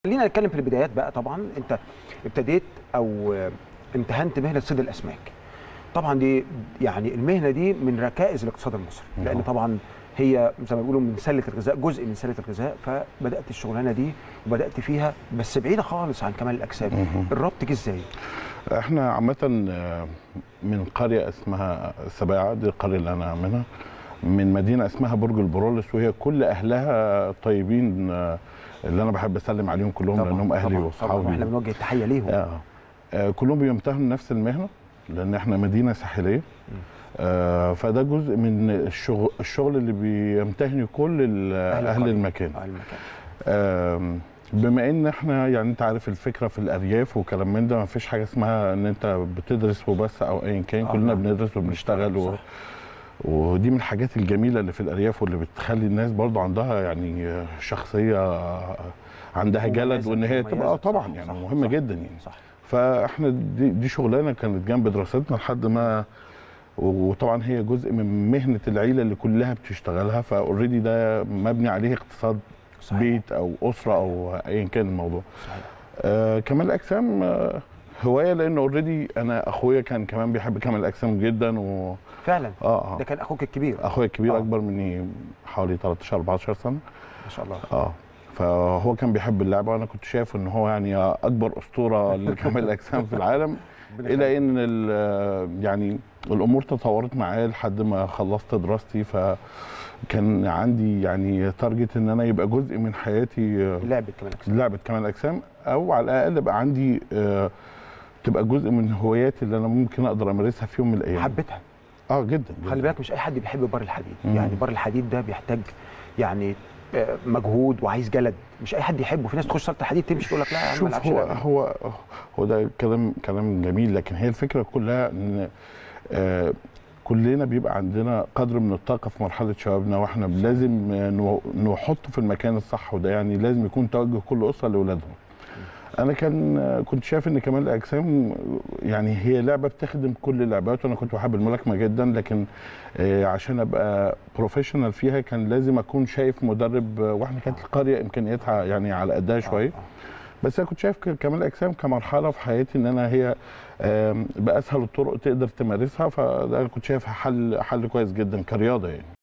خلينا نتكلم في البدايات بقى طبعا انت ابتديت او آه، امتهنت مهنه صيد الاسماك طبعا دي يعني المهنه دي من ركائز الاقتصاد المصري لان نعم. طبعا هي زي ما بيقولوا من سله الغذاء جزء من سله الغذاء فبدات الشغلانه دي وبدات فيها بس بعيده خالص عن كمال الاجسام مهم. الربط جه ازاي احنا عامة آه، من قرية اسمها سباعة دي القرية اللي انا منها من مدينة اسمها برج البرولس وهي كل اهلها طيبين آه، اللي انا بحب اسلم عليهم كلهم لانهم اهلي طبعا واصحابي احنا بنوجه التحيه ليهم آه. آه، كلهم بيمتهنوا نفس المهنه لان احنا مدينه ساحليه آه فده جزء من الشغل الشغل اللي بيمتهنه كل ال- اهل القرية. المكان آه، المكان آم، بما ان احنا يعني انت عارف الفكره في الارياف وكلام من ده ما فيش حاجه اسمها ان انت بتدرس وبس او ايا كان آه، كلنا نعم. بندرس وبنشتغل و... صح. ودي من الحاجات الجميله اللي في الارياف واللي بتخلي الناس برضو عندها يعني شخصيه عندها جلد مميزة، وان هي تبقى آه مميزة. طبعا صح، يعني صح، مهمه صح. جدا يعني صح فاحنا دي, دي شغلانه كانت جنب دراستنا لحد ما وطبعا هي جزء من مهنه العيله اللي كلها بتشتغلها فاوريدي ده مبني عليه اقتصاد صحيح. بيت او اسره او ايا كان الموضوع صحيح. آه كمال الاجسام آه هوايه لان اوريدي انا اخويا كان كمان بيحب كمال الاجسام جدا و فعلا اه ده اه كان اخوك الكبير اخويا الكبير آه. اكبر مني حوالي 13 14 سنه ما شاء الله اه فهو كان بيحب اللعبه وانا كنت شايف ان هو يعني اكبر اسطوره لكمال الاجسام في العالم ربنا الى يخليك. ان ال- يعني الامور تطورت معايا لحد ما خلصت دراستي فكان عندي يعني تارجت ان انا يبقى جزء من حياتي لعبه كمان أجسام. لعبه كمال الاجسام او على الاقل يبقى عندي آه، تبقى جزء من هواياتي اللي انا ممكن اقدر امارسها في يوم من الايام حبيتها اه جدا, جداً. خلي بالك مش اي حد بيحب بر الحديد مم. يعني بر الحديد ده بيحتاج يعني آه، مجهود وعايز جلد مش اي حد يحبه في ناس تخش صاله الحديد تمشي تقول لك لا يا عم ما شوف العبش هو لعبة. هو هو ده كلام كلام جميل لكن هي الفكره كلها ان آه كلنا بيبقى عندنا قدر من الطاقه في مرحله شبابنا واحنا لازم آه، نو- نحطه في المكان الصح وده يعني لازم يكون توجه كل اسره لاولادهم انا كان آه، كنت شايف ان كمال الاجسام يعني هي لعبه بتخدم كل اللعبات وانا كنت بحب الملاكمه جدا لكن آه، عشان ابقى بروفيشنال فيها كان لازم اكون شايف مدرب آه، واحنا كانت القريه امكانياتها يعني على قدها شويه بس انا كنت شايف ك- كمال الاجسام كمرحله في حياتي ان انا هي آم، باسهل الطرق تقدر تمارسها فده أنا كنت شايفها حل حل كويس جدا كرياضه يعني